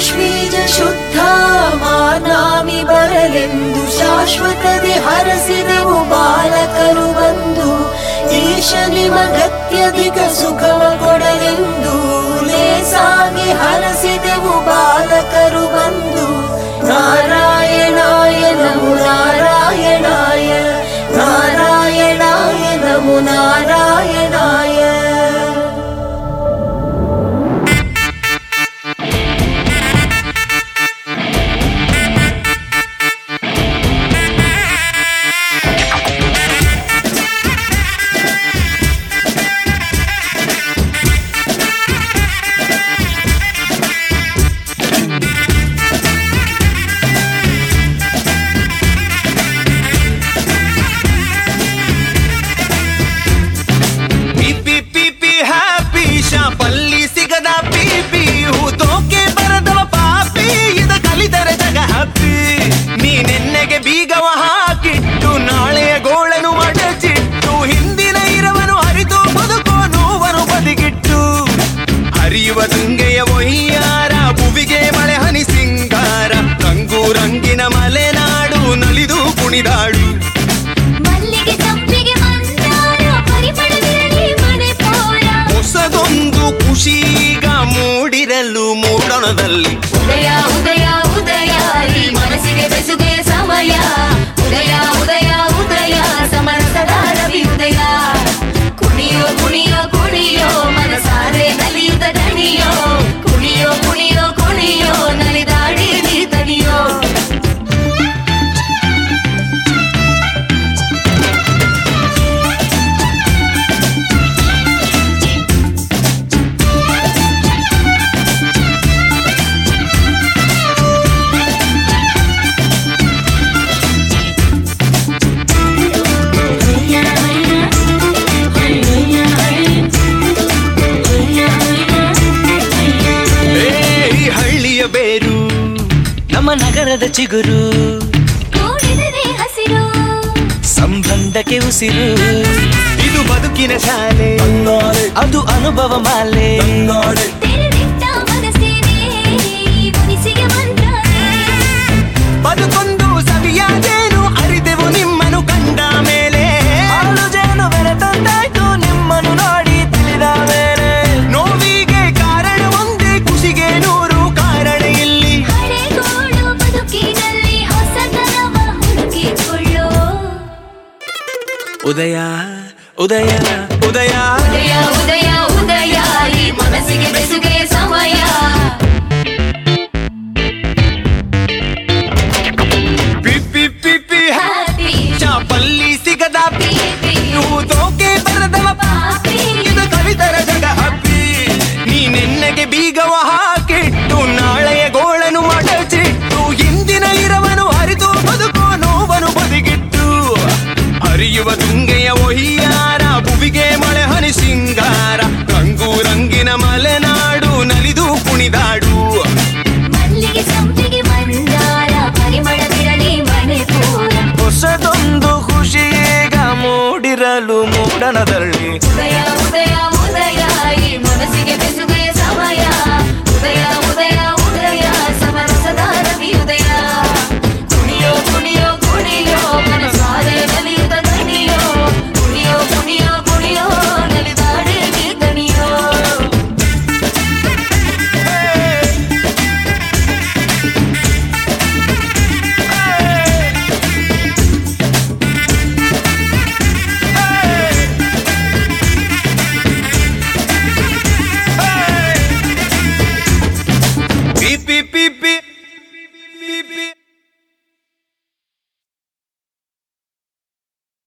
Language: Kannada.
ಆಶ್ವೀಜ ಶುದ್ಧ ಮಾನಾಮಿ ಬರಲೆಂದು ಶಾಶ್ವತದೆ ಹರಸಿದೆವು ಬಾಲಕರು ಬಂದು ಈಶ ನಿಮಗತ್ಯಧಿಕ ಸುಖವ ಕೊಡಲೆಂದು ಲೇಸಾಗಿ ಹರಸಿದೆವು ಬಾಲಕರು ಬಂದು ನಾರಾಯಣಾಯ ನಮೋ ನಾರಾಯಣಾಯ ನಾರಾಯಣಾಯ ನಮೋ ನಾರಾಯಣಾಯ ಪಿಪಿ ಪಿಪಿ ಹ್ಯಾಪಿ ಶಾಪಲ್ಲಿ ಸಿಗದ ಪಿಪಿ ಹೂತೋಕೆ ಬರದವ ಪಾಪಿ ಇದ ಕಲಿತರೆ ಜಗ ಹ್ಯಾಪಿ ನೀನೆನ್ನೆಗೆ ಬೀಗವ ಹಾಕಿಟ್ಟು ನಾಳೆಯ ಗೋಳನು ಮಡಚಿಟ್ಟು ಹಿಂದಿನ ಇರವನು ಅರಿತು ಬದುಕೋ ನೋವನು ಬದಿಗಿಟ್ಟು ಹರಿಯುವ ತುಂಗೆಯ ಒಯ್ಯಾರ ಭುವಿಗೆ ಮಳೆ ಹನಿ ಸಿಂಗಾರ ರಂಗು ರಂಗಿನ ಮಲೆನಾಡು ನಲಿದು ಕುಣಿದಾಡು ಮಲ್ಲಿಗೆ ಸಂಪಿಗೆ ಮಂದಾರ ಪರಿಮಳವಿರಲಿ ಮನೆ ಪೋರ ಹೊಸದೊಂದು ಖುಷೀಗ ಮೂಡಿರಲು ಮೂಡಣದಲ್ಲಿ ಉದಯ ಉದಯ ಉದಯ ಈ ಮನಸ್ಸಿಗೆ ಬೆಸುಗೆ ಸಮಯ ಉದಯ ಉದಯ ಉದಯ ಸಮರಸದ ರವಿ ಉದಯ ಕುಣಿಯೋ ಕುಣಿಯೋ ಕುಣಿಯೋ ಮನಸಾರೆ ನಲಿಯುತ್ತ ದಣಿಯೋ ಕುಣಿಯೋ ಕುಣಿಯೋ ಕುಣಿಯೋ ನಲಿದಾಡಿ ನೀ ತಣಿಯೋ ಏ, ಈ ಹಳ್ಳಿಯ ಬೇರು ನಮ್ಮ ನಗರದ ಚಿಗುರು ಕೂಡಿದರೆ ಹಸಿರು ಸಂಬಂಧಕ್ಕೆ ಉಸಿರು ಇದು ಬದುಕಿನ ಶಾಲೆ ಅದು ಅನುಭವ ಮಾಲೆ ತೆರೆದಿಟ್ಟ ಮನಸ್ಸೇನೆ ಈ ಮುನಿಸಿಗೆ ಮಂತ್ರಾನೆ ಬದುಕೊಂದು ಸವಿಯಾದೇನು ಅರಿದೆವು ನಿಮ್ಮನ್ನು ಕಂಡ ಮೇಲೆ ಹಾಲು ಜೇನು ಬೆರೆತಂದಾಯ್ತು ನಿಮ್ಮನ್ನು ನೋಡಿ ತಿಳಿದ ಮೇಲೆ ನೋವಿಗೆ ಕಾರಣ ಒಂದೇ ಖುಷಿಗೆ ನೂರು ಕಾರಣ ಇಲ್ಲಿ ಹಳೆಗೋಡು ಬದುಕಿನಲ್ಲಿ ಹೊಸತನವ ಹುಡುಕಿಕೊಳ್ಳೋ ಉದಯ ಉದಯ ಉದಯ ಉದಯ ಉದಯ ಉದಯ ಈ ಮನಸ್ಸಿಗೆ ಬೆಸುಗೆ ಸಮಯ ಪಿಪ್ಪಿ ಪಿಪ್ಪಿ ಹ್ಯಾಪಿ ಚಾಪಲ್ಲಿ ಸಿಗದ ಪೀಪಿ ತೋಕೆ ಬರದವ ಪಾಪಿ ಇದು ಕವಿತರ ಜಗ ಹಬ್ಬಿ ನೀನೆನ್ನೆಗೆ ಬೀಗವ ಹಾಕಿಟ್ಟು ನಾಳೆಯ ಗೋಳನು ಮಡಚಿಟ್ಟು ಇಂದಿನ ಇರವನು ಅರಿತು ಬದುಕೋ ನೋವನು ಬದಿಗಿಟ್ಟು ಹರಿಯುವ ತುಂಗೆಯ ಒಯ್ಯಾರ ಭುವಿಗೆ ಮಳೆ ಹನಿ ಸಿಂಗಾರ ರಂಗು ರಂಗಿನ ಮಲೆನಾಡು ನಲಿದು ಕುಣಿದಾಡು ಮಲ್ಲಿಗೆ ಸಂಪಿಗೆ ಮಂದಾರ ಪರಿಮಳವಿರಲಿ ಮನೆ ಪೂರ ಹೊಸದೊಂದು ಖುಷಿಯೀಗ ಮೂಡಿರಲು ಮೂಡಣದಲ್ಲಿ ಉದಯ ಉದಯ ಉದಯ ಈ ಮನಸ್ಸಿಗೆ ಬೆಸುಗೆ